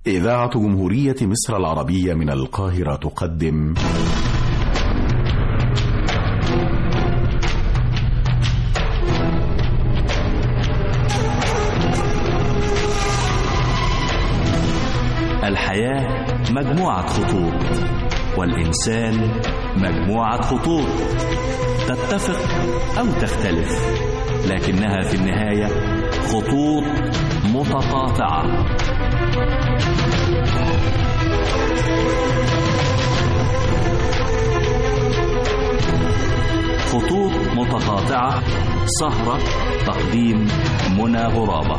إذاعة جمهورية مصر العربية من القاهرة تقدم الحياة مجموعة خطوط والإنسان مجموعة خطوط تتفق أو تختلف لكنها في النهاية خطوط متقاطعة خطوط متقاطعة سهرة تقديم منى غرابة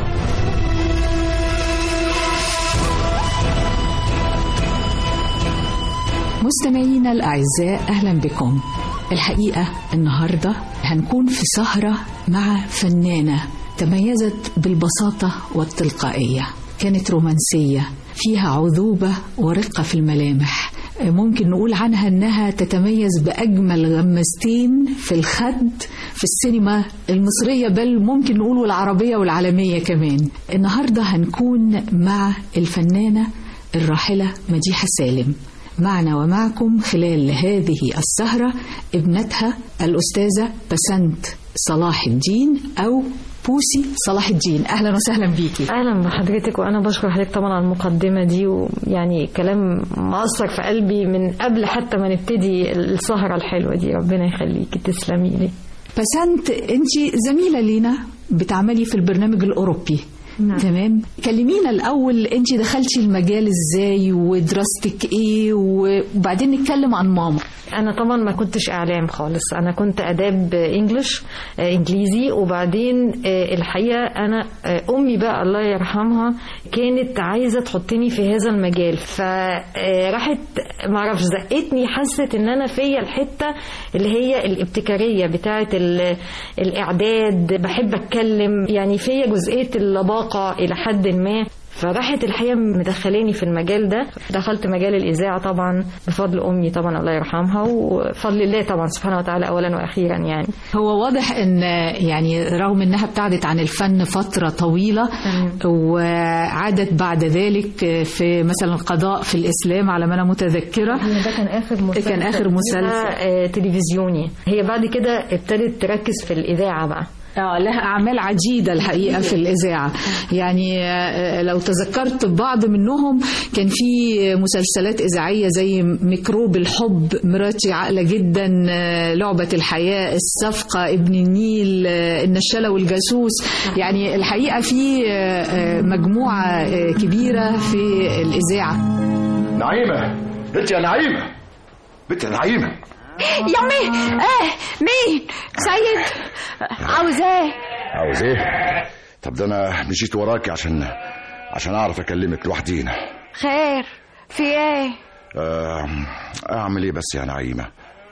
مستمعينا الأعزاء أهلا بكم الحقيقة النهاردة هنكون في سهرة مع فنانة تميزت بالبساطة والتلقائية كانت رومانسية فيها عذوبة ورقة في الملامح ممكن نقول عنها انها تتميز باجمل غمستين في الخد في السينما المصريه بل ممكن نقول والعربيه والعالميه كمان النهارده هنكون مع الفنانه الراحله مديحه سالم معنا ومعكم خلال هذه السهرة ابنتها الأستاذة بسنت صلاح الدين أو بوسي صلاح الدين أهلا وسهلا بيكي اهلا بحضرتك وانا بشكر حضرتك طبعا على المقدمه دي ويعني كلام مأثر في قلبي من قبل حتى ما نبتدي السهره الحلوه دي ربنا يخليكي تسلمي لي بسنت أنت زميلة لينا بتعملي في البرنامج الأوروبي نعم. تمام كلمينا الأول أنت دخلتي المجال إزاي ودراستك إيه وبعدين نتكلم عن ماما انا طبعا ما كنتش اعلام خالص انا كنت اداب انجلش آه، انجليزي وبعدين آه، الحقيقه انا آه، امي بقى الله يرحمها كانت عايزه تحطني في هذا المجال فراحت ما اعرفش زقتني حست ان انا فيا الحته اللي هي الابتكاريه بتاعه ال- الاعداد بحب اتكلم يعني فيا جزئيه اللباقه الى حد ما فراحت الحقيقه مدخلاني في المجال ده دخلت مجال الاذاعه طبعا بفضل امي طبعا الله يرحمها وفضل الله طبعا سبحانه وتعالى اولا واخيرا يعني هو واضح ان يعني رغم انها ابتعدت عن الفن فتره طويله وعادت بعد ذلك في مثلا القضاء في الاسلام على ما انا متذكره ده كان اخر مسلسل كان آخر مسلسل. ليها، آه، تلفزيوني هي بعد كده ابتدت تركز في الاذاعه بقى اه لها اعمال عديده الحقيقه في الاذاعه يعني آه، لو تذكرت بعض منهم كان في مسلسلات اذاعيه زي ميكروب الحب مراتي عاقله جدا آه، لعبه الحياه الصفقه ابن النيل آه، النشاله والجاسوس يعني الحقيقه في آه، آه، مجموعه آه، كبيره في الاذاعه نعيمة بنت يا نعيمة بنت يا نعيمة يا مين ايه مين سيد عاوز ايه عاوز ايه طب ده انا مشيت وراكي عشان عشان اعرف اكلمك لوحدينا خير في ايه آه، اعمل ايه بس يا نعيمة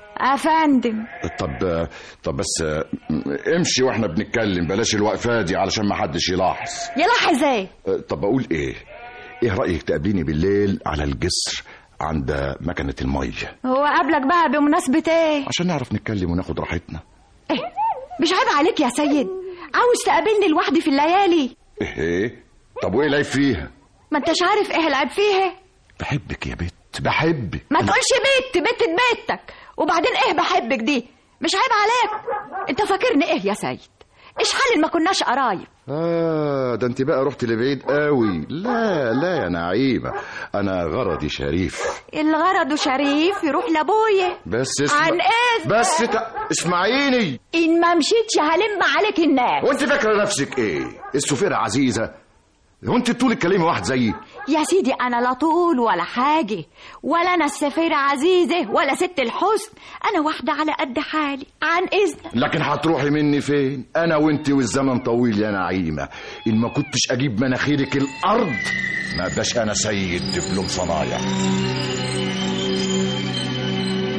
افندم طب طب بس آه، امشي واحنا بنتكلم بلاش الوقفة دي علشان ما حدش يلاحظ يلاحظ ايه آه، طب اقول ايه ايه رأيك تقابليني بالليل على الجسر عند مكنة المية هو قابلك بقى بمناسبة ايه عشان نعرف نتكلم وناخد راحتنا إيه؟ مش عيب عليك يا سيد عاوز تقابلني لوحدي في الليالي ايه ايه طب وايه العيب فيها ما انتش عارف ايه العيب فيها بحبك يا بت بحبك ما تقولش بيت بيت بيتك وبعدين ايه بحبك دي مش عيب عليك انت فاكرني ايه يا سيد ايش حال ما كناش قرايب آه ده انت بقى رحت لبعيد قوي لا لا يا نعيمة أنا غرضي شريف الغرض شريف يروح لابويا بس اسمع عن اذن بس ت... اسمعيني ان ما مشيتش هلم عليك الناس وانت فاكرة نفسك ايه السفيرة عزيزة هو انت طول الكلمة واحد زيي يا سيدي انا لا طول ولا حاجه ولا انا السفيرة عزيزة ولا ست الحسن انا واحدة على قد حالي عن اذنك لكن هتروحي مني فين انا وانت والزمن طويل يا نعيمة ان ما كنتش اجيب مناخيرك الارض ما بقاش انا سيد دبلوم صنايع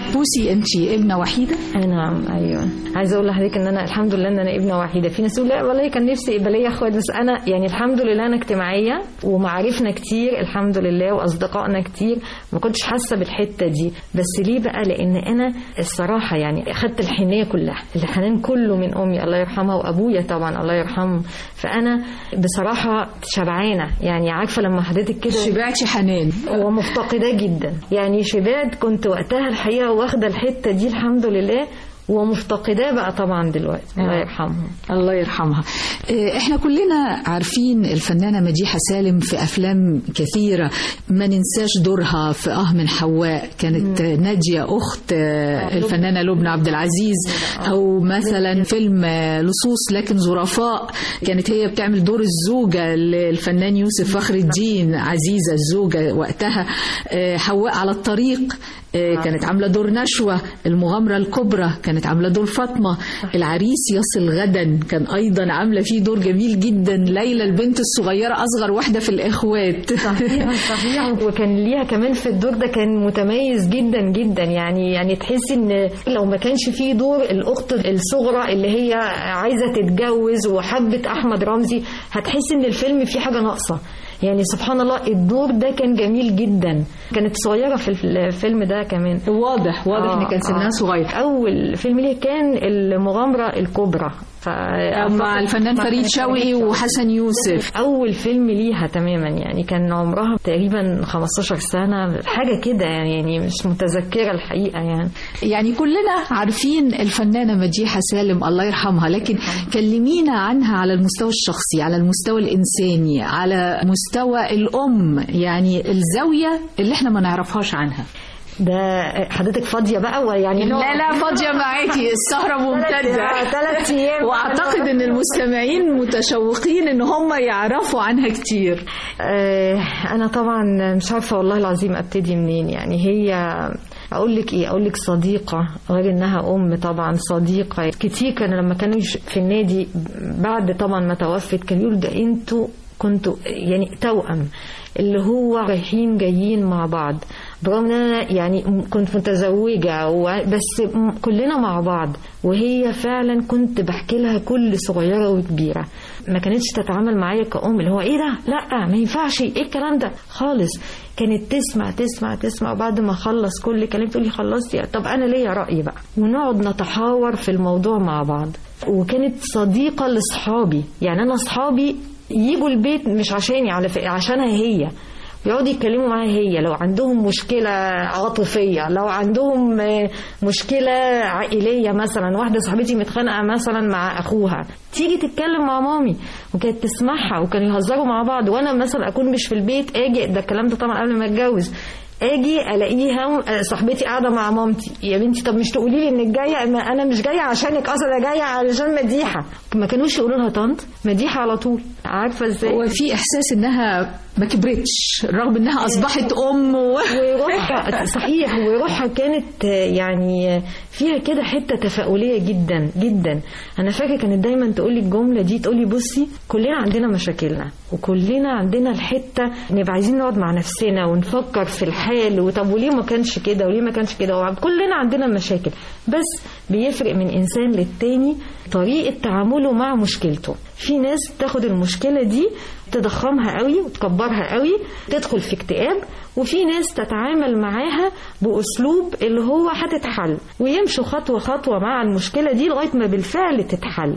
بوسي انت ابنه وحيده نعم ايوه عايزه اقول لحضرتك ان انا الحمد لله ان انا ابنه وحيده في ناس يقول لا والله كان نفسي يبقى ليا اخوات بس انا يعني الحمد لله انا اجتماعيه ومعارفنا كتير الحمد لله واصدقائنا كتير ما كنتش حاسه بالحته دي بس ليه بقى لان انا الصراحه يعني اخدت الحنيه كلها الحنان كله من امي الله يرحمها وابويا طبعا الله يرحمه فانا بصراحه شبعانه يعني عارفه لما حضرتك كده شبعتي حنان ومفتقداه جدا يعني شبعت كنت وقتها الحقيقه واخده الحته دي الحمد لله ومفتقداه بقى طبعا دلوقتي الله يرحمها الله يرحمها آه، احنا كلنا عارفين الفنانة مديحة سالم في أفلام كثيرة ما ننساش دورها في أه من حواء كانت نادية أخت آه، الفنانة لبنى عبد العزيز أو مثلا فيلم آه، لصوص لكن ظرفاء كانت هي بتعمل دور الزوجة للفنان يوسف فخر الدين عزيزة الزوجة وقتها آه، حواء على الطريق آه، كانت عاملة دور نشوة المغامرة الكبرى كانت عاملة دور فاطمة العريس يصل غدا كان أيضا عاملة فيه دور جميل جدا ليلى البنت الصغيرة أصغر واحدة في الإخوات صحيح صحيح وكان ليها كمان في الدور ده كان متميز جدا جدا يعني يعني تحسي ان لو ما كانش فيه دور الاخت الصغرى اللي هي عايزه تتجوز وحبت احمد رمزي هتحسي ان الفيلم فيه حاجه ناقصه يعني سبحان الله الدور ده كان جميل جدا كانت صغيره في الفيلم ده كمان واضح واضح ان كان سنها صغير اول فيلم ليه كان المغامره الكبرى ف... مع الفنان فريد شوقي وحسن يوسف اول فيلم ليها تماما يعني كان عمرها تقريبا 15 سنه حاجه كده يعني يعني مش متذكره الحقيقه يعني يعني كلنا عارفين الفنانه مديحه سالم الله يرحمها لكن كلمينا عنها على المستوى الشخصي على المستوى الانساني على مستوى الام يعني الزاويه اللي احنا ما نعرفهاش عنها ده حضرتك فاضيه بقى ولا يعني لا لا فاضيه معاكي السهره ممتده ثلاث ايام واعتقد ان المستمعين متشوقين ان هم يعرفوا عنها كتير آه انا طبعا مش عارفه والله العظيم ابتدي منين يعني هي اقول لك ايه اقول لك صديقه غير انها ام طبعا صديقه كتير كانوا لما كانوا في النادي بعد طبعا ما توفت كانوا يقولوا ده انتوا كنتوا يعني توأم اللي هو رايحين جايين مع بعض برغم ان انا يعني كنت متزوجه بس كلنا مع بعض وهي فعلا كنت بحكي لها كل صغيره وكبيره ما كانتش تتعامل معايا كأم اللي هو ايه ده لا ما ينفعش ايه الكلام ده خالص كانت تسمع تسمع تسمع وبعد ما اخلص كل كلام تقول لي خلصتي طب انا ليا راي بقى ونقعد نتحاور في الموضوع مع بعض وكانت صديقه لاصحابي يعني انا اصحابي يجوا البيت مش عشاني على فكره عشانها هي يقعدوا يتكلموا معاها هي لو عندهم مشكلة عاطفية لو عندهم مشكلة عائلية مثلا واحدة صاحبتي متخانقة مثلا مع أخوها تيجي تتكلم مع مامي وكانت تسمعها وكانوا يهزروا مع بعض وأنا مثلا أكون مش في البيت أجي ده الكلام ده طبعا قبل ما أتجوز اجي الاقيها صاحبتي قاعده مع مامتي يا بنتي طب مش تقولي لي انك جايه ما انا مش جايه عشانك اصلا انا جايه علشان مديحه ما كانوش يقولوا لها طنط مديحه على طول عارفه ازاي هو في احساس انها ما كبرتش رغم انها اصبحت ام و... وروحها صحيح وروحها كانت يعني فيها كده حته تفاؤليه جدا جدا انا فاكره كانت دايما تقول لي الجمله دي تقول لي بصي كلنا عندنا مشاكلنا وكلنا عندنا الحته نبقى عايزين نقعد مع نفسنا ونفكر في الحال وطب وليه ما كانش كده وليه ما كانش كده كلنا عندنا مشاكل بس بيفرق من انسان للتاني طريقه تعامله مع مشكلته في ناس تاخد المشكله دي تضخمها قوي وتكبرها قوي تدخل في اكتئاب وفي ناس تتعامل معاها باسلوب اللي هو هتتحل ويمشوا خطوه خطوه مع المشكله دي لغايه ما بالفعل تتحل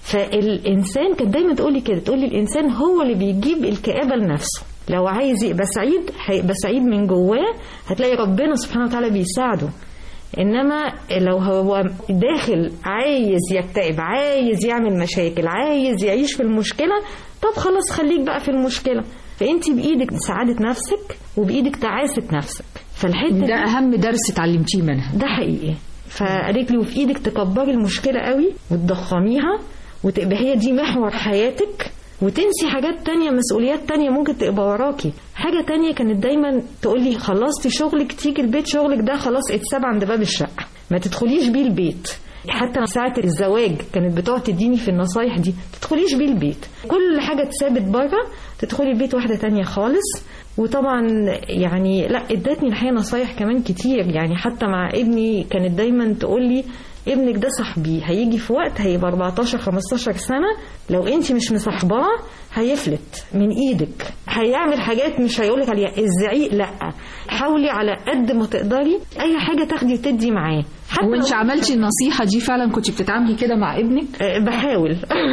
فالانسان كانت دايما تقول لي كده تقول لي الانسان هو اللي بيجيب الكآبه لنفسه لو عايز يبقى سعيد هيبقى سعيد من جواه هتلاقي ربنا سبحانه وتعالى بيساعده انما لو هو داخل عايز يكتئب عايز يعمل مشاكل عايز يعيش في المشكله طب خلاص خليك بقى في المشكله فانت بايدك سعاده نفسك وبايدك تعاسه نفسك فالحته ده اهم درس اتعلمتيه منها ده حقيقي فقالت لي وفي ايدك تكبري المشكله قوي وتضخميها وتبقى هي دي محور حياتك وتنسي حاجات تانية مسؤوليات تانية ممكن تبقى وراكي حاجة تانية كانت دايما تقولي خلصتي شغلك تيجي البيت شغلك ده خلاص اتساب عند باب الشقة ما تدخليش بيه البيت حتى ساعة الزواج كانت بتقعد تديني في النصايح دي تدخليش بيه البيت كل حاجة اتثابت بره تدخلي البيت واحدة تانية خالص وطبعا يعني لا ادتني الحقيقة نصايح كمان كتير يعني حتى مع ابني كانت دايما تقول لي ابنك ده صاحبي هيجي في وقت هيبقى 14 15 سنة لو انت مش مصاحباه هيفلت من ايدك هيعمل حاجات مش هيقولك عليها الزعيق لا حاولي على قد ما تقدري اي حاجة تاخدي وتدي معاه حتى وانت لو- عملتي النصيحة دي فعلا كنت بتتعاملي كده مع ابنك آه، بحاول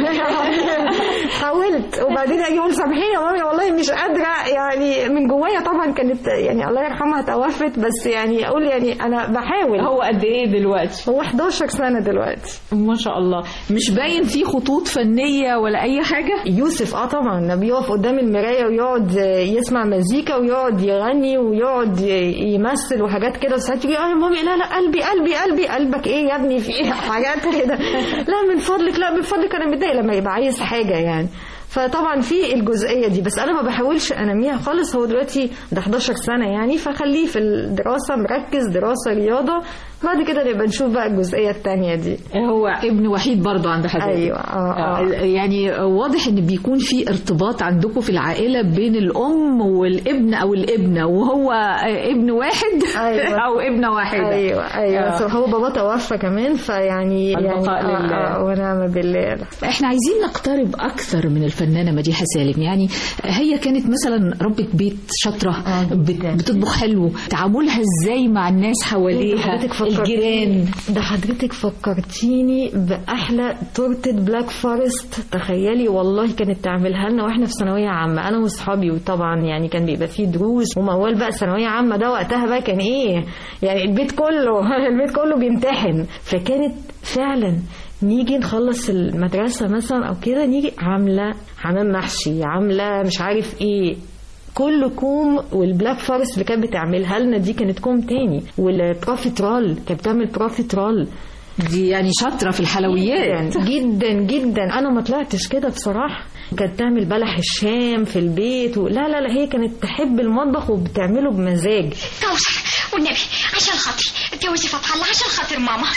حاولت وبعدين اجي اقول سامحيني يا مامي والله مش قادره يعني من جوايا طبعا كانت يعني الله يرحمها توفت بس يعني اقول يعني انا بحاول هو قد ايه دلوقتي هو 11 سنه دلوقتي ما شاء الله مش باين فيه خطوط فنية ولا اي حاجة يوسف اه طبعا ده بيقف قدام المرايه ويقعد يسمع مزيكا ويقعد يغني ويقعد يمثل وحاجات كده وساعات يجي اه يا مامي لا لا قلبي قلبي قلبي قلبك ايه يا ابني في ايه حاجات كده لا من فضلك لا من فضلك انا متضايق لما يبقى عايز حاجه يعني فطبعا في الجزئيه دي بس انا ما بحاولش انميها خالص هو دلوقتي ده 11 سنه يعني فخليه في الدراسه مركز دراسه رياضه بعد كده نبقى نشوف بقى الجزئيه الثانيه دي هو ابن وحيد برضه عند حضرتك ايوه اه اه يعني واضح ان بيكون في ارتباط عندكم في العائله بين الام والابن او الابنه وهو ابن واحد أيوة. او ابنه واحده ايوه ايوه آه. بس هو بابا توفى كمان فيعني يعني البقاء لله. آه آه ونعم بالله احنا عايزين نقترب اكثر من الفنانه مديحه سالم يعني هي كانت مثلا ربة بيت شاطره آه، بت- جداً. بتطبخ حلو تعاملها ازاي مع الناس حواليها حضرتك فكرتيني- الجيران ده حضرتك فكرتيني باحلى تورته بلاك فورست تخيلي والله كانت تعملها لنا واحنا في ثانويه عامه انا واصحابي وطبعا يعني كان بيبقى فيه دروس وموال بقى ثانويه عامه ده وقتها بقى كان ايه يعني البيت كله البيت كله بيمتحن فكانت فعلا نيجي نخلص المدرسه مثلا او كده نيجي عامله حمام محشي عامله مش عارف ايه كل كوم والبلاك فورست اللي كانت بتعملها لنا دي كانت كوم تاني والبروفيترول كانت بتعمل بروفيترول دي يعني شاطره في الحلويات جدا جدا انا ما طلعتش كده بصراحه كانت تعمل بلح الشام في البيت و... لا لا لا هي كانت تحب المطبخ وبتعمله بمزاج كوثر والنبي عشان خاطري اتجوزي فتح الله عشان خاطر ماما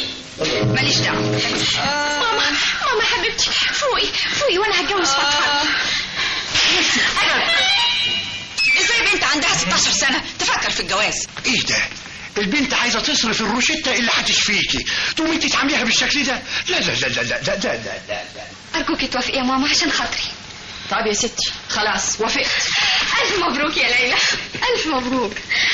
ماليش دعوه ماما ماما حبيبتي فوقي فوقي وانا هتجوز فتح الله ازاي بنت عندها 16 سنة تفكر في الجواز ايه ده البنت عايزه تصرف الروشته اللي هتشفيكي تقومي انت تعمليها بالشكل ده لا لا لا لا لا لا لا لا لا لا ارجوكي توافقي يا ماما عشان خاطري طب يا ستي خلاص وافقت الف مبروك يا ليلى الف مبروك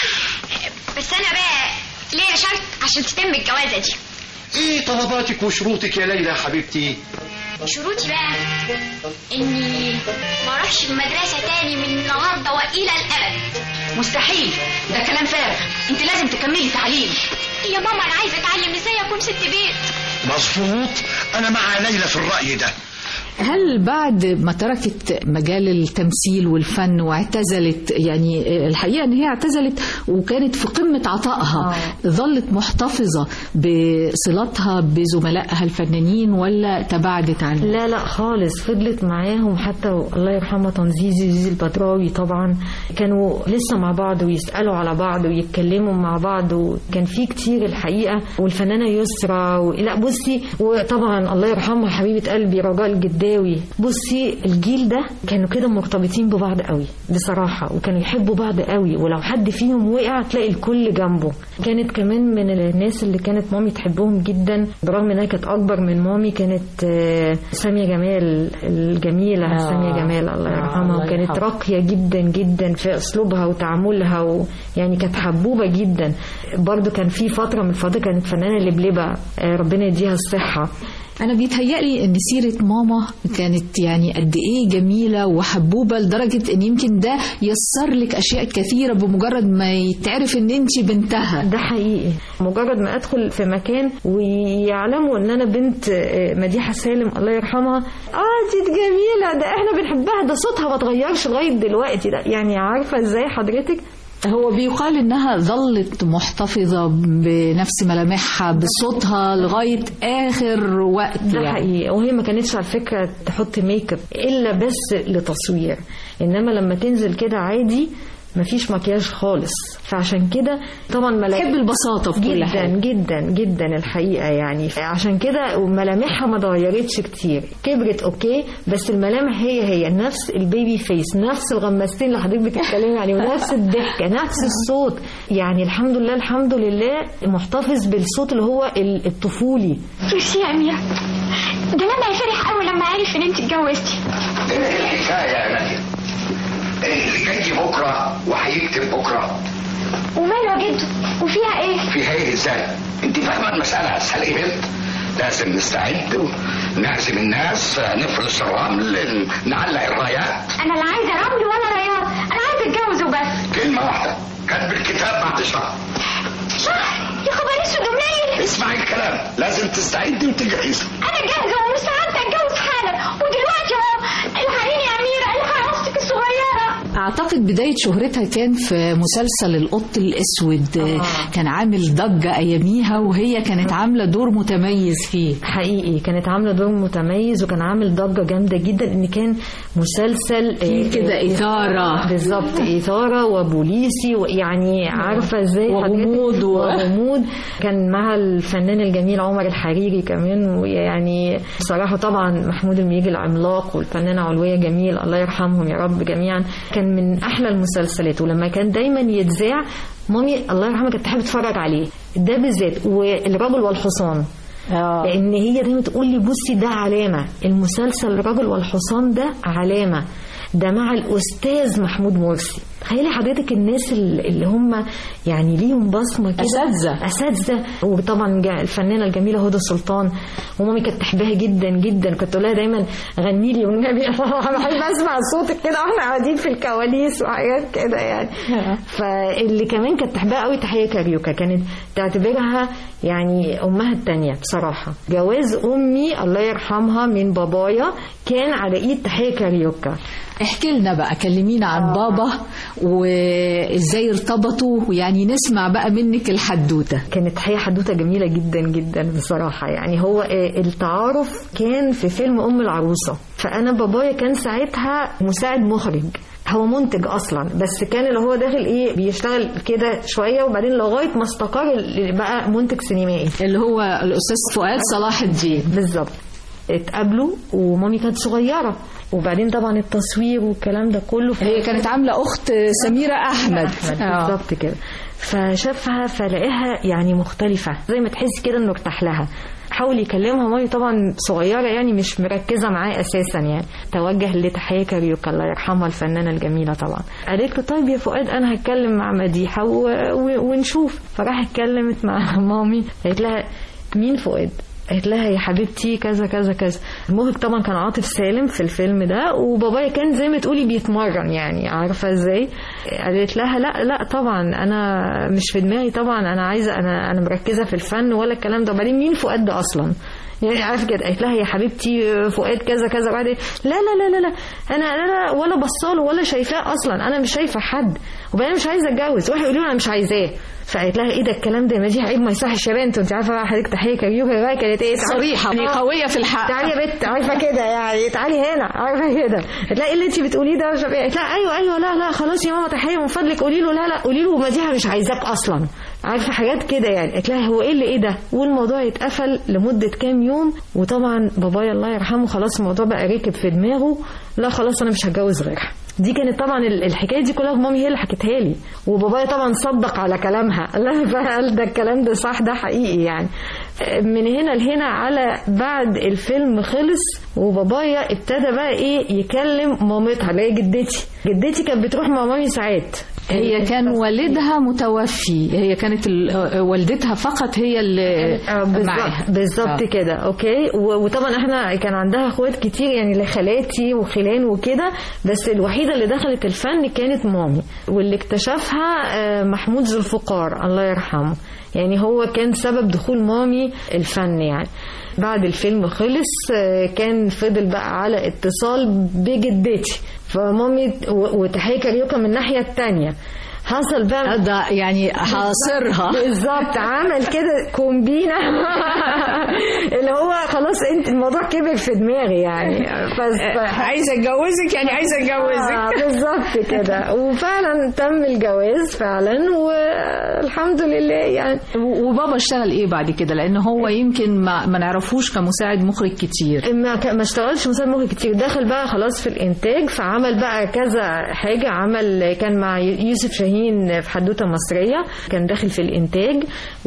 بس انا بقى ليا شرط عشان تتم الجوازه دي ايه طلباتك وشروطك يا ليلى يا حبيبتي شروطي بقى اني ما اروحش المدرسه تاني من النهارده والى الابد مستحيل ده كلام فارغ انت لازم تكملي تعليم يا ماما انا عايزه اتعلم ازاي اكون ست بيت مظبوط انا مع ليلى في الراي ده هل بعد ما تركت مجال التمثيل والفن واعتزلت يعني الحقيقة ان هي اعتزلت وكانت في قمة عطائها ظلت محتفظة بصلاتها بزملائها الفنانين ولا تباعدت عنهم لا لا خالص فضلت معاهم حتى الله يرحمها تنزيزي زيزي البدراوي طبعا كانوا لسه مع بعض ويسألوا على بعض ويتكلموا مع بعض وكان في كتير الحقيقة والفنانة يسرى و... لا بصي وطبعا الله يرحمها حبيبة قلبي رجاء الجداوي بصي الجيل ده كانوا كده مرتبطين ببعض قوي بصراحة وكانوا يحبوا بعض قوي ولو حد فيهم وقع تلاقي الكل جنبه كانت كمان من الناس اللي كانت مامي تحبهم جدا برغم انها كانت اكبر من مامي كانت آه، سامية جمال الجميلة آه. سامية جمال الله آه، يرحمها الله وكانت يرحمها. راقية جدا جدا في اسلوبها وتعاملها ويعني كانت حبوبة جدا برضو كان في فترة من الفترات كانت فنانة لبلبة آه، ربنا يديها الصحة انا بيتهيألي ان سيرة ماما كانت يعني قد ايه جميلة وحبوبة لدرجة ان يمكن ده يسر لك اشياء كثيرة بمجرد ما يتعرف ان انت بنتها ده حقيقي مجرد ما ادخل في مكان ويعلموا ان انا بنت آه، مديحه سالم الله يرحمها اه دي جميله ده احنا بنحبها ده صوتها ما اتغيرش لغايه دلوقتي ده يعني عارفه ازاي حضرتك هو بيقال انها ظلت محتفظة بنفس ملامحها بصوتها لغاية اخر وقت ده يعني. حقيقي وهي ما كانتش على فكره تحط ميك اب الا بس لتصوير انما لما تنزل كده عادي مفيش مكياج خالص فعشان كده طبعا ملا- تحب البساطة في كل جدا حاجة جدا جدا الحقيقه يعني عشان كده ملامحها ما اتغيرتش كتير كبرت اوكي بس الملامح هي هي نفس البيبي فيس نفس الغمستين اللي حضرتك بتتكلمي عليه ونفس الضحكه نفس الصوت يعني الحمد لله الحمد لله محتفظ بالصوت اللي هو ال- الطفولي ميرسي يا أميرة ده لما فرح قوي لما عرف إن أنت اتجوزتي ايه الحكايه يا ناديه ايه اللي جاي بكره وهيكتب بكره وماله يا جدو وفيها إيه؟ فيها ايه ازاي انت فاهمه المساله اسهل ايه بنت لازم نستعد ونعزم الناس نفرش الرمل نعلق الرايات أنا لا عايزة رمل ولا رياض أنا عايزة أتجوز وبس كلمه واحده كاتب الكتاب بعد شهر شهر يا خبر أسود ومنيل اسمعي الكلام لازم تستعدي وتجهزي أنا جاهزة ومستعدة أتجوز حالا ودلوقتي أهو الحقيني يا أميرة الحق أختك الصغيرة أعتقد بداية شهرتها كان في مسلسل القط الأسود آه. كان عامل ضجة أياميها وهي كانت عاملة دور متميز فيه حقيقي كانت عامله دور متميز وكان عامل ضجه جامده جدا ان كان مسلسل فيه آه، كده آه، إثارة بالظبط إثارة وبوليسي ويعني عارفة ازاي وغموض حضرتك- و- وغموض كان مع الفنان الجميل عمر الحريري كمان ويعني صراحة طبعا محمود الميجي العملاق والفنانة علوية جميل الله يرحمهم يا رب جميعا كان من أحلى المسلسلات ولما كان دايما يتذاع مامي الله يرحمها كانت تحب تتفرج عليه ده بالذات والرجل والحصان آه. لان هي دايما تقول لي بصي ده علامه المسلسل الرجل والحصان ده علامه ده مع الاستاذ محمود مرسي تخيلي حضرتك الناس ال- اللي هم يعني ليهم بصمه كده أساتذة. اساتذه وطبعا جا- الفنانه الجميله هدى سلطان ومامي كانت تحبها جدا جدا كنت تقول لها دايما غني لي والنبي انا بحب اسمع صوتك كده واحنا قاعدين في الكواليس وحاجات كده يعني فاللي كمان كانت تحبها قوي تحيه كاريوكا كانت تعتبرها يعني امها التانية بصراحه جواز امي الله يرحمها من بابايا كان على ايد تحيه كاريوكا احكي لنا بقى كلمينا عن بابا وازاي ارتبطوا ويعني نسمع بقى منك الحدوته كانت هي حدوته جميله جدا جدا بصراحه يعني هو آه، التعارف كان في فيلم ام العروسه فانا بابايا كان ساعتها مساعد مخرج هو منتج اصلا بس كان اللي هو داخل ايه بيشتغل كده شويه وبعدين لغايه ما استقر ال- بقى منتج سينمائي اللي هو الاستاذ فؤاد صلاح الدين بالظبط اتقابلوا ومامي كانت صغيره وبعدين طبعا التصوير والكلام ده كله هي كانت عامله اخت سميره احمد آه. بالظبط كده فشافها فلاقيها يعني مختلفة زي ما تحس كده انه ارتاح لها حاول يكلمها مامي طبعا صغيرة يعني مش مركزة معاه أساسا يعني توجه لتحية كاريوكا الله يرحمها الفنانة الجميلة طبعا قالت له طيب يا فؤاد أنا هتكلم مع مديحة و... و... ونشوف فراح اتكلمت مع مامي قالت لها مين فؤاد قالت لها يا حبيبتي كذا كذا كذا المخرج طبعا كان عاطف سالم في الفيلم ده وبابايا كان زي ما تقولي بيتمرن يعني عارفه ازاي قالت لها لا لا طبعا انا مش في دماغي طبعا انا عايزه انا انا مركزه في الفن ولا الكلام ده وبعدين مين فؤاد ده اصلا يعني عارفه كده قالت لها يا حبيبتي فؤاد كذا كذا بعدين لا لا لا لا لا انا انا ولا بصاله ولا شايفاه اصلا انا مش شايفه حد وبعدين مش عايزه اتجوز واحد يقول لي انا مش عايزاه فقالت لها ايه ده الكلام ده ما دي عيب ما يصحش يا بنت انت عارفه بقى حضرتك تحيه كاريوكا بقى كانت ايه صريحه يعني قويه في الحق تعالي يا بنت عارفه كده يعني تعالي هنا عارفه كده تلاقي اللي انت بتقوليه ده مش عارفة ايه. لا ايوه ايوه لا لا خلاص يا ماما تحيه من فضلك قولي له لا لا قولي له مديحه مش عايزاك اصلا عارفه حاجات كده يعني قالت لها هو ايه اللي ايه ده والموضوع يتقفل لمده كام يوم وطبعا بابايا الله يرحمه خلاص الموضوع بقى راكب في دماغه لا خلاص انا مش هتجوز غيرها دي كانت طبعا ال- الحكايه دي كلها مامي هي اللي حكتها لي وبابايا طبعا صدق على كلامها لا فقال ده الكلام ده صح ده حقيقي يعني من هنا لهنا على بعد الفيلم خلص وبابايا ابتدى بقى ايه يكلم مامتها اللي هي جدتي جدتي كانت بتروح مع مامي ساعات هي كان والدها متوفي هي كانت ال- والدتها فقط هي اللي آه، معاها بالظبط بالظبط آه. كده اوكي و- وطبعا احنا كان عندها اخوات كتير يعني لخالاتي وخلان وكده بس الوحيده اللي دخلت الفن كانت مامي واللي اكتشفها آه، محمود ذو الفقار الله يرحمه يعني هو كان سبب دخول مامي الفن يعني بعد الفيلم خلص آه، كان فضل بقى على اتصال بجدتي فمامي و- وتحية كاريوكا من الناحية التانية حصل بقى ده يعني حاصرها بالظبط عمل كده كومبينة اللي هو خلاص انت الموضوع كبر في دماغي يعني بس عايزه اتجوزك يعني عايزه اتجوزك آه بالظبط كده وفعلا تم الجواز فعلا والحمد لله يعني وبابا اشتغل ايه بعد كده لان هو يمكن ما, ما نعرفوش كمساعد مخرج كتير ما, ك- ما اشتغلش مساعد مخرج كتير دخل بقى خلاص في الانتاج فعمل بقى كذا حاجه عمل كان مع يوسف شاهين في حدوته مصريه كان داخل في الانتاج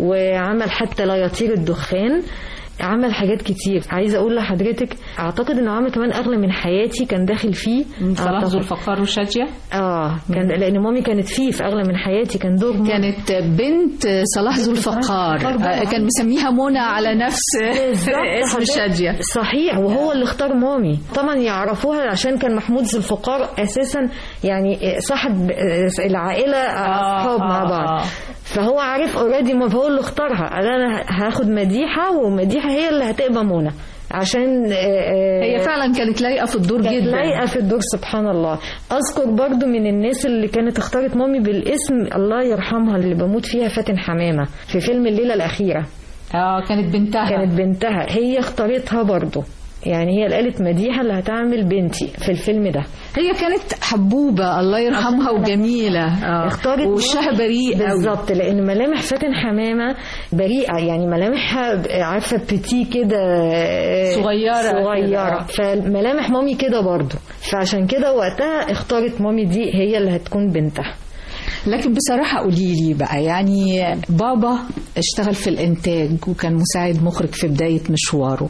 وعمل حتى لا يطير الدخان عمل حاجات كتير عايزه اقول لحضرتك اعتقد انه عمل كمان اغلى من حياتي كان داخل فيه صلاح أعتقد. ذو الفقار وشاديه اه كان لان مامي كانت فيه في اغلى من حياتي كان دور مامي. كانت بنت صلاح ذو الفقار آه، كان مسميها منى على نفس اسم حضرتك. شاديه صحيح وهو اللي اختار مامي طبعا يعرفوها عشان كان محمود ذو الفقار اساسا يعني صاحب العائله اصحاب مع آه، بعض آه. فهو عارف اوريدي ما فهو اللي اختارها قال انا هاخد مديحه ومديحه هي اللي هتبقى منى عشان آه، هي فعلا كانت لايقه في الدور كانت جدا لايقه في الدور سبحان الله اذكر برضو من الناس اللي كانت اختارت مامي بالاسم الله يرحمها اللي بموت فيها فاتن حمامه في فيلم الليله الاخيره اه كانت بنتها كانت بنتها هي اختارتها برضو يعني هي اللي قالت مديحه اللي هتعمل بنتي في الفيلم ده هي كانت حبوبه الله يرحمها وجميله آه. اختارت وشها بريء قوي بالظبط لان ملامح فاتن حمامه بريئه يعني ملامحها عارفه بتي كده آه، صغيرة كده، صغيره آه. فملامح مامي كده برضو فعشان كده وقتها اختارت مامي دي هي اللي هتكون بنتها لكن بصراحة قولي لي بقى يعني بابا اشتغل في الإنتاج وكان مساعد مخرج في بداية مشواره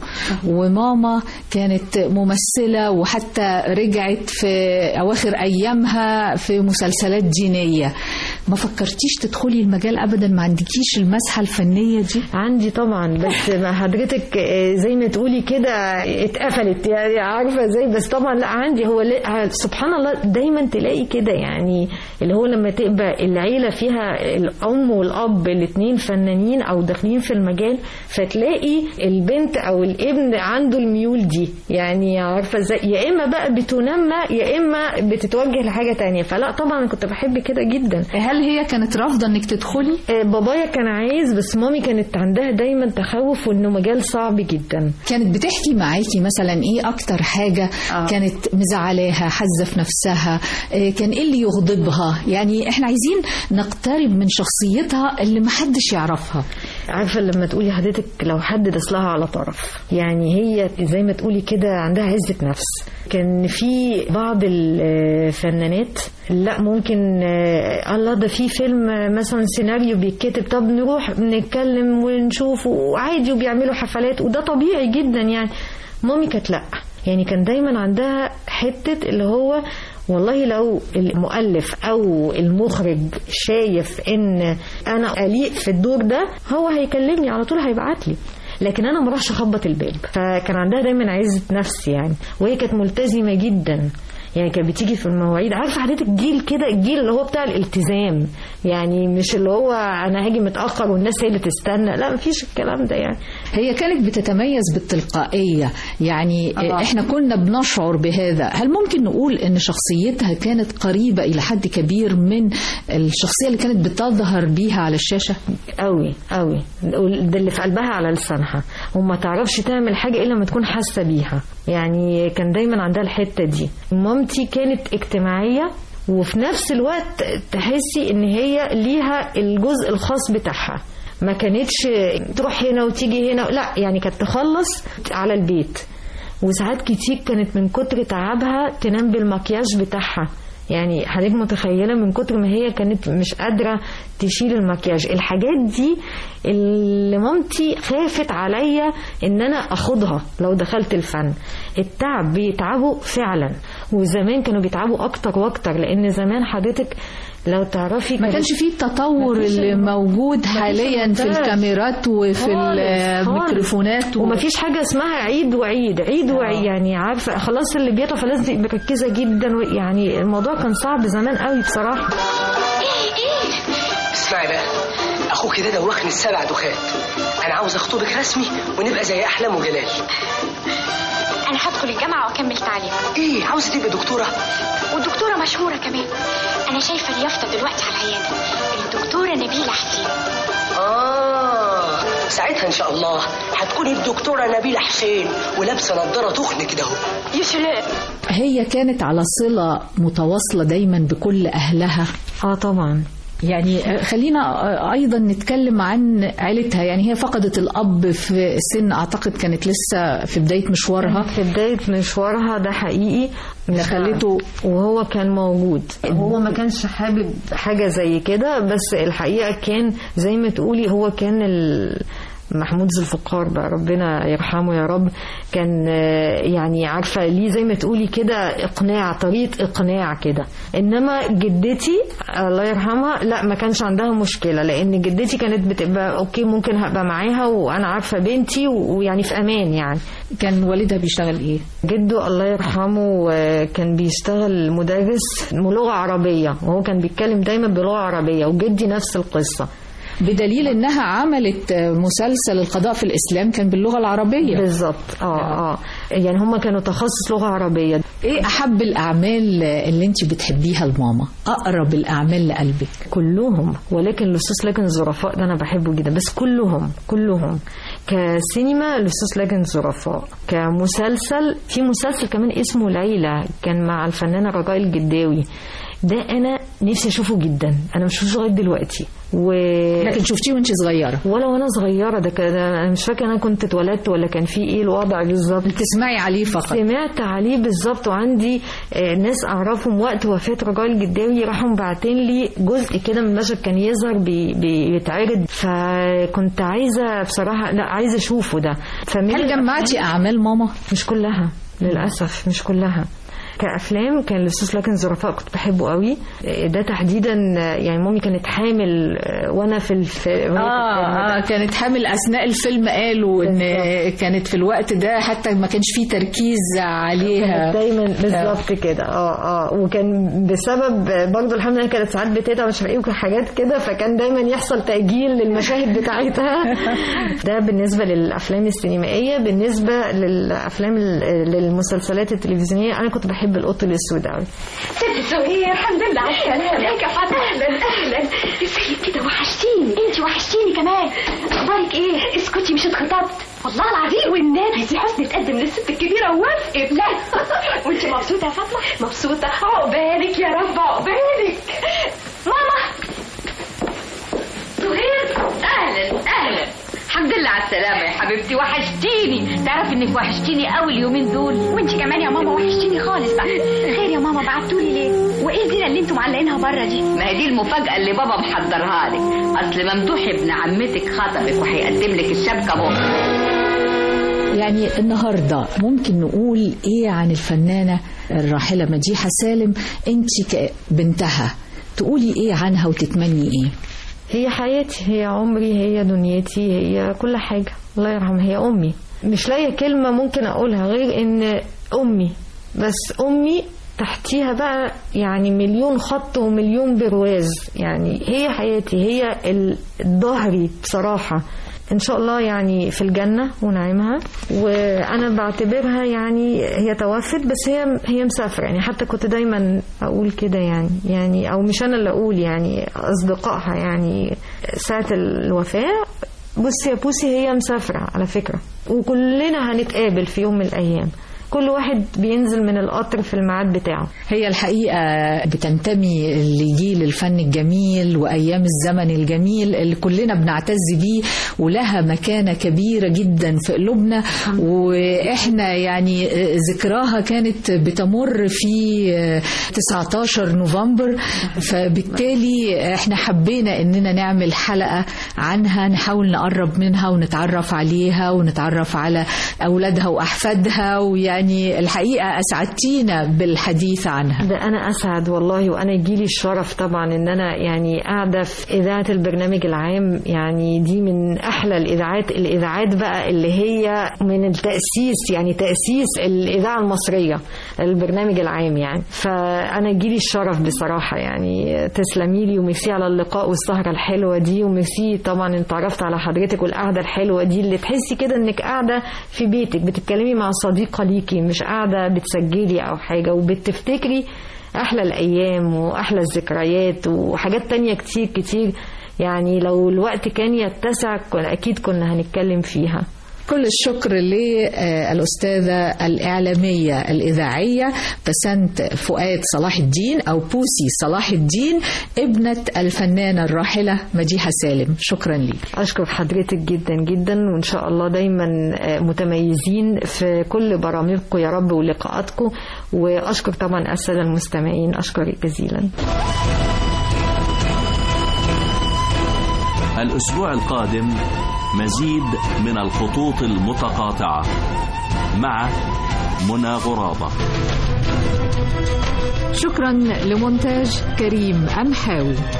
وماما كانت ممثلة وحتى رجعت في أواخر أيامها في مسلسلات دينية ما فكرتيش تدخلي المجال أبدا ما عندكيش المسحة الفنية دي عندي طبعا بس مع حضرتك آه، زي ما تقولي كده اتقفلت يعني عارفه ازاي بس طبعا لا عندي هو لا- سبحان الله دايما تلاقي كده يعني اللي هو لما تبقى العيله فيها الام والاب الاثنين فنانين او داخلين في المجال فتلاقي البنت او الابن عنده الميول دي يعني عارفه ازاي يا اما بقى بتنمى يا اما بتتوجه لحاجه تانية فلا طبعا أنا كنت بحب كده جدا هل هي كانت رافضة إنك تدخلي؟ آه، بابايا كان عايز بس مامي كانت عندها دايما تخوف وانه مجال صعب جدا كانت بتحكي معاكي مثلا ايه اكتر حاجة آه. كانت مزعلاها حزة في نفسها إيه كان ايه اللي يغضبها يعني احنا عايزين نقترب من شخصيتها اللي محدش يعرفها عارفه لما تقولي حضرتك لو حد دسلها على طرف يعني هي زي ما تقولي كده عندها عزه نفس كان في بعض الفنانات لا ممكن آه، الله ده في فيلم آه، مثلا سيناريو بيتكتب طب نروح نتكلم ونشوف وعادي وبيعملوا حفلات وده طبيعي جدا يعني مامي كانت لا يعني كان دايما عندها حته اللي هو والله لو المؤلف او المخرج شايف ان انا اليق في الدور ده هو هيكلمني على طول هيبعت لي لكن انا ما راحش اخبط الباب فكان عندها دايما عزه نفس يعني وهي كانت ملتزمه جدا يعني كانت بتيجي في المواعيد عارفه حضرتك جيل كده الجيل اللي هو بتاع الالتزام يعني مش اللي هو انا هاجي متاخر والناس هي اللي تستنى لا مفيش الكلام ده يعني هي كانت بتتميز بالتلقائية يعني آه. آه. احنا كنا بنشعر بهذا هل ممكن نقول ان شخصيتها كانت قريبة الى حد كبير من الشخصية اللي كانت بتظهر بيها على الشاشة قوي قوي ده اللي في قلبها على لسانها وما تعرفش تعمل حاجه الا لما تكون حاسه بيها يعني كان دايما عندها الحته دي مامتي كانت اجتماعيه وفي نفس الوقت تحسي ان هي ليها الجزء الخاص بتاعها ما كانتش تروح هنا وتيجي هنا لا يعني كانت تخلص على البيت وساعات كتير كانت من كتر تعبها تنام بالمكياج بتاعها يعني حضرتك متخيله من كتر ما هي كانت مش قادره تشيل المكياج الحاجات دي اللي مامتي خافت عليا ان انا اخدها لو دخلت الفن التعب بيتعبوا فعلا وزمان كانوا بيتعبوا اكتر واكتر لان زمان حضرتك لو تعرفي ما كانت- كانش فيه التطور مفيش اللي الم- موجود حاليا في المونتاج. الكاميرات وفي خالص، خالص. الميكروفونات و... ومفيش حاجه اسمها عيد وعيد عيد وعيد يعني عارفه خلاص اللي بيطلع فلازم تبقى مركزه جدا و- يعني الموضوع كان صعب زمان قوي بصراحه اسمعي بقى اخوك ده دوخني السبع دخان انا عاوز اخطبك رسمي ونبقى زي احلام وجلال انا هدخل الجامعه واكمل تعليم ايه عاوزه تبقى دكتوره ودكتوره مشهوره كمان انا شايفه اليافطه دلوقتي على العياده الدكتوره نبيله حسين اه ساعتها ان شاء الله هتكوني الدكتوره نبيله حسين ولابسه نضاره تخن كده اهو يا سلام هي كانت على صلة متواصلة دايما بكل أهلها اه طبعا يعني خلينا ايضا نتكلم عن عيلتها يعني هي فقدت الاب في سن اعتقد كانت لسه في بدايه مشوارها في بداية مشوارها ده حقيقي دخلته وهو كان موجود هو ما كانش حابب حاجة زي كده بس الحقيقة كان زي ما تقولي هو كان ال... محمود ذوالفقار بقى ربنا يرحمه يا رب كان آه، يعني عارفه ليه زي ما تقولي كده اقناع طريقه اقناع كده انما جدتي الله يرحمها لا ما كانش عندها مشكله لان جدتي كانت بتبقى اوكي ممكن هبقى معاها وانا عارفه بنتي ويعني في امان يعني كان والدها بيشتغل ايه جده الله يرحمه آه، كان بيشتغل مدرس لغه عربيه وهو كان بيتكلم دايما بلغه عربيه وجدي نفس القصه بدليل انها عملت مسلسل القضاء في الاسلام كان باللغه العربيه بالظبط اه اه يعني هم كانوا تخصص لغه عربيه ايه احب الاعمال اللي انت بتحبيها لماما اقرب الاعمال لقلبك كلهم ولكن الاستاذ لكن الظرفاء ده انا بحبه جدا بس كلهم كلهم كسينما الاستاذ لكن الظرفاء كمسلسل في مسلسل كمان اسمه العيله كان مع الفنانه رجاء الجداوي ده انا نفسي اشوفه جدا انا مش شفتوش لغايه دلوقتي و لكن شفتيه وانت صغيره ولا وانا صغيره ده كان انا مش فاكره انا كنت اتولدت ولا كان في ايه الوضع بالظبط بتسمعي عليه فقط سمعت عليه بالظبط وعندي آه، ناس اعرفهم وقت وفاه رجاء الجداوي راحوا باعتين لي جزء كده من المشهد كان يظهر بي- بيتعرض فكنت عايزه بصراحه لا عايزه اشوفه ده فمن هل جمعتي اعمال ماما مش كلها للاسف مش كلها كافلام كان الاستاذ لكن ظرفاء كنت بحبه قوي ده تحديدا يعني مامي كانت حامل وانا في الف... آه, اه كانت حامل اثناء الفيلم قالوا ان كانت في الوقت ده حتى ما كانش فيه تركيز عليها دايما بالظبط كده اه اه وكان بسبب برضه الحمد لله كانت ساعات بتتعب مش عارف ايه حاجات كده فكان دايما يحصل تاجيل للمشاهد بتاعتها ده بالنسبه للافلام السينمائيه بالنسبه للافلام للمسلسلات التلفزيونيه انا كنت بحب القط الاسود قوي ست سهير الحمد لله على السلامة ازيك يا فاطمة اهلا اهلا ازيك كده وحشتيني انت وحشتيني كمان اخبارك ايه اسكتي مش اتخطبت والله العظيم والنبي سي حسني تقدم للست الكبيرة ووافقت لا وانت مبسوطة يا فاطمة مبسوطة عقبالك يا رب عقبالك ماما سهير اهلا اهلا الحمد لله على السلامة يا حبيبتي وحشتيني تعرف انك وحشتيني قوي اليومين دول وانت كمان يا ماما وحشتيني خالص بقى خير يا ماما بعتولي ليه وايه الزينه اللي انتوا معلقينها بره دي ما هي دي المفاجأة اللي بابا محضرها لك اصل ممدوح ابن عمتك خطبك وهيقدم لك الشبكة بكرة يعني النهارده ممكن نقول ايه عن الفنانه الراحله مديحه سالم انت كبنتها تقولي ايه عنها وتتمني ايه هي حياتي هي عمري هي دنيتي هي كل حاجة الله يرحمها هي أمي مش لاقية كلمة ممكن أقولها غير إن أمي بس أمي تحتيها بقى يعني مليون خط ومليون برواز يعني هي حياتي هي ظهري بصراحة ان شاء الله يعني في الجنه ونعيمها وانا بعتبرها يعني هي توفت بس هي هي مسافره يعني حتى كنت دايما اقول كده يعني يعني او مش انا اللي اقول يعني اصدقائها يعني ساعه الوفاه بصي يا بوسي هي مسافره على فكره وكلنا هنتقابل في يوم من الايام كل واحد بينزل من القطر في الميعاد بتاعه هي الحقيقة بتنتمي لجيل الفن الجميل وأيام الزمن الجميل اللي كلنا بنعتز بيه ولها مكانة كبيرة جدا في قلوبنا وإحنا يعني ذكراها كانت بتمر في 19 نوفمبر فبالتالي إحنا حبينا إننا نعمل حلقة عنها نحاول نقرب منها ونتعرف عليها ونتعرف على أولادها وأحفادها ويعني يعني الحقيقة أسعدتينا بالحديث عنها ده أنا أسعد والله وأنا يجيلي الشرف طبعا إن أنا يعني قاعدة في إذاعة البرنامج العام يعني دي من أحلى الإذاعات الإذاعات بقى اللي هي من التأسيس يعني تأسيس الإذاعة المصرية البرنامج العام يعني فأنا يجيلي الشرف بصراحة يعني تسلمي لي وميرسي على اللقاء والسهرة الحلوة دي وميرسي طبعا انت عرفت على حضرتك والقعدة الحلوة دي اللي تحسي كده إنك قاعدة في بيتك بتتكلمي مع صديقة ليك بيكي مش قاعدة بتسجلي أو حاجة وبتفتكري أحلى الأيام وأحلى الذكريات وحاجات تانية كتير كتير يعني لو الوقت كان يتسع كنا أكيد كنا هنتكلم فيها كل الشكر للأستاذة الإعلامية الإذاعية بسنت فؤاد صلاح الدين أو بوسي صلاح الدين ابنة الفنانة الراحلة مديحة سالم شكرا لك أشكر حضرتك جدا جدا وإن شاء الله دايما متميزين في كل برامجكم يا رب ولقاءاتكم وأشكر طبعا السادة المستمعين أشكرك جزيلا الأسبوع القادم مزيد من الخطوط المتقاطعة مع منى غرابة شكرا لمونتاج كريم أمحاوي